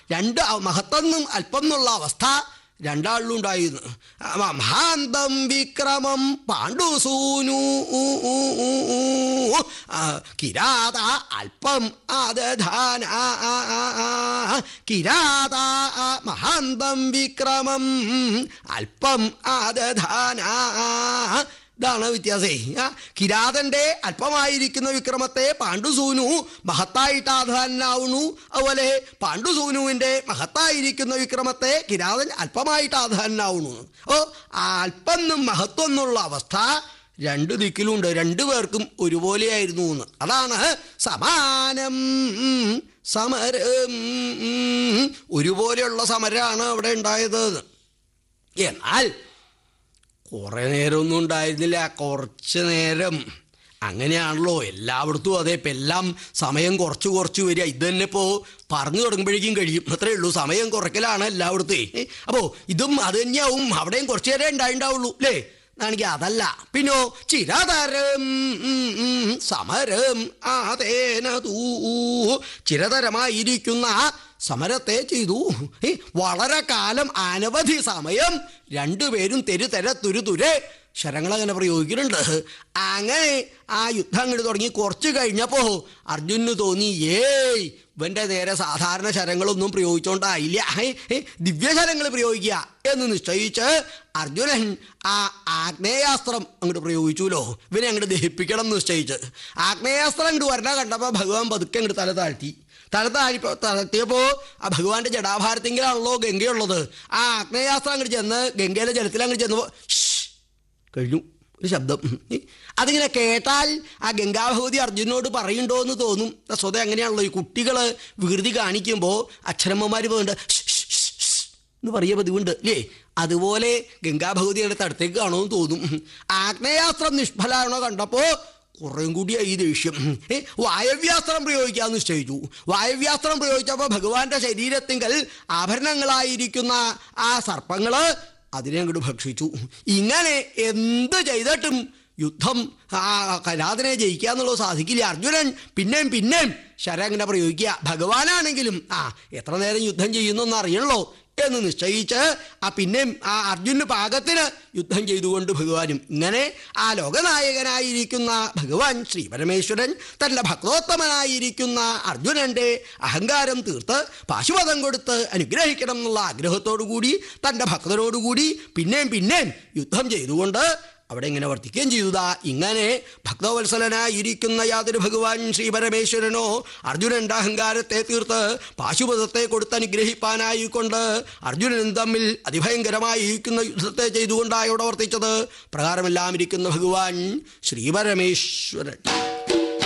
രണ്ട് അ- മഹത്തെന്നും അല്പം എന്നുള്ള അവസ്ഥ രണ്ടാളിലും ഉണ്ടായിരുന്നു ആ, മഹാന്തം വിക്രമം പാണ്ഡുസൂനു ആ, കിരാത അല്പം ആദധാന കിരാത മഹാന്തം വിക്രമം അല്പം ആദധാന ഇതാണ് വ്യത്യാസേ ആ, കിരാതന്റെ അല്പമായിരിക്കുന്ന വിക്രമത്തെ പാണ്ഡുസൂനു മഹത്തായിട്ട് ആധാനാവുന്നു അതുപോലെ പാണ്ഡുസൂനുവിന്റെ മഹത്തായിരിക്കുന്ന വിക്രമത്തെ കിരാതൻ അല്പമായിട്ട് ആധാനാവുന്നു ഓ ആ അല്പം എന്നും മഹത്വം എന്നുള്ള അവസ്ഥ രണ്ട് ദിക്കിലുണ്ട് രണ്ടു പേർക്കും ഒരുപോലെയായിരുന്നു എന്ന് അതാണ് സമാനം സമരം ഒരുപോലെയുള്ള സമരമാണ് അവിടെ ഉണ്ടായത് എന്നാൽ കുറേ നേരമൊന്നും ഉണ്ടായിരുന്നില്ല കുറച്ച് നേരം അങ്ങനെയാണല്ലോ എല്ലായിടത്തും അതെ ഇപ്പം എല്ലാം സമയം കുറച്ച് കുറച്ച് വരിക ഇത് തന്നെ ഇപ്പോൾ പറഞ്ഞു തുടങ്ങുമ്പോഴേക്കും കഴിയും അത്രേ ഉള്ളൂ സമയം കുറയ്ക്കലാണ് എല്ലായിടത്തും അപ്പോൾ ഇതും അത് തന്നെയാവും അവിടെയും കുറച്ച് നേരം ഉണ്ടായിണ്ടാവുള്ളൂ അല്ലേ ആണെങ്കിൽ അതല്ല പിന്നോ ചിരതരം സമരം ആതേന തൂ ചിരതരമായിരിക്കുന്ന സമരത്തെ ചെയ്തു ഏ, വളരെ കാലം അനവധി സമയം രണ്ടുപേരും തെരു തെര തുരു തുരെ ശരങ്ങളങ്ങനെ പ്രയോഗിക്കുന്നുണ്ട് അങ്ങനെ ആ യുദ്ധം അങ്ങോട്ട് തുടങ്ങി കുറച്ച് കഴിഞ്ഞപ്പോൾ അർജുനന് തോന്നി ഏയ് ഇവൻ്റെ നേരെ സാധാരണ ശരങ്ങളൊന്നും പ്രയോഗിച്ചോണ്ടായില്ല ഏ, ഏ, ദിവ്യശരങ്ങൾ പ്രയോഗിക്കുക എന്ന് നിശ്ചയിച്ച് അർജുനൻ ആ ആഗ്നേയാസ്ത്രം അങ്ങോട്ട് പ്രയോഗിച്ചുല്ലോ ഇവനെ അങ്ങോട്ട് ദഹിപ്പിക്കണം എന്ന് നിശ്ചയിച്ച് ആഗ്നേയാസ്ത്രം അങ്ങോട്ട് വരണ കണ്ടപ്പോൾ ഭഗവാൻ പതുക്കെ അങ്ങോട്ട് തല താഴ്ത്തി തല താഴി താഴ്ത്തിയപ്പോൾ ആ ഭഗവാന്റെ ജടാഭാരത്തിങ്കിലാണല്ലോ ഗംഗയുള്ളത് ആ ആഗ്നേയാസ്ത്രം അങ്ങോട്ട് ചെന്ന് ഗംഗയിലെ ജലത്തിൽ അങ്ങോട്ട് ചെന്നപ്പോൾ കഴിഞ്ഞു ഒരു ശബ്ദം അതിങ്ങനെ കേട്ടാൽ ആ ഗംഗാഭഗവതി അർജുനോട് പറയുണ്ടോ എന്ന് തോന്നും സ്വതം അങ്ങനെയാണല്ലോ ഈ കുട്ടികൾ വികൃതി കാണിക്കുമ്പോൾ അക്ഷരമ്മമാർ പോകുന്നുണ്ട് എന്ന് പറയുക പതിവുണ്ട് അല്ലേ അതുപോലെ ഗംഗാഭഗവതിയുടെ തടത്തേക്ക് കാണുമെന്ന് തോന്നും ആഗ്നേയാസ്ത്രം നിഷ്ഫലാണോ കണ്ടപ്പോൾ കുറേം കൂടിയായി ഈ ദേഷ്യം ഏ, വായവ്യാസ്ത്രം പ്രയോഗിക്കാമെന്ന് നിശ്ചയിച്ചു വായവ്യാസ്ത്രം പ്രയോഗിച്ചപ്പോൾ ഭഗവാന്റെ ശരീരത്തിങ്കൽ ആഭരണങ്ങളായിരിക്കുന്ന ആ സർപ്പങ്ങള് അതിനെ അങ്ങോട്ട് ഭക്ഷിച്ചു ഇങ്ങനെ എന്ത് ചെയ്തിട്ടും യുദ്ധം ആ കലാതിനെ ജയിക്കുക എന്നുള്ളത് സാധിക്കില്ല അർജുനൻ പിന്നെയും പിന്നെയും ശരം അങ്ങനെ പ്രയോഗിക്കുക ഭഗവാനാണെങ്കിലും ആ എത്ര നേരം യുദ്ധം ചെയ്യുന്നെന്ന് അറിയണല്ലോ എന്ന് നിശ്ചയിച്ച് ആ പിന്നെയും ആ അർജുന് പാകത്തിന് യുദ്ധം ചെയ്തുകൊണ്ട് ഭഗവാനും ഇങ്ങനെ ആ ലോകനായകനായിരിക്കുന്ന ഭഗവാൻ ശ്രീ പരമേശ്വരൻ തൻ്റെ ഭക്തോത്തമനായിരിക്കുന്ന അർജുനന്റെ അഹങ്കാരം തീർത്ത് പാശുപതം കൊടുത്ത് അനുഗ്രഹിക്കണം എന്നുള്ള ആഗ്രഹത്തോടു കൂടി തൻ്റെ ഭക്തരോടുകൂടി പിന്നെയും പിന്നെയും യുദ്ധം ചെയ്തുകൊണ്ട് അവിടെ ഇങ്ങനെ വർത്തിക്കുകയും ചെയ്തതാ ഇങ്ങനെ ഭക്തവത്സലനായിരിക്കുന്ന യാതൊരു ഭഗവാൻ ശ്രീ പരമേശ്വരനോ അർജുനന്റെ അഹങ്കാരത്തെ തീർത്ത് പാശുപതത്തെ കൊടുത്ത് അനുഗ്രഹിപ്പാനായിക്കൊണ്ട് അർജുനനും തമ്മിൽ അതിഭയങ്കരമായിരിക്കുന്ന യുദ്ധത്തെ ചെയ്തുകൊണ്ടാണ് ഇവിടെ വർത്തിച്ചത് പ്രകാരമെല്ലാം ഇരിക്കുന്ന ഭഗവാൻ ശ്രീ പരമേശ്വരൻ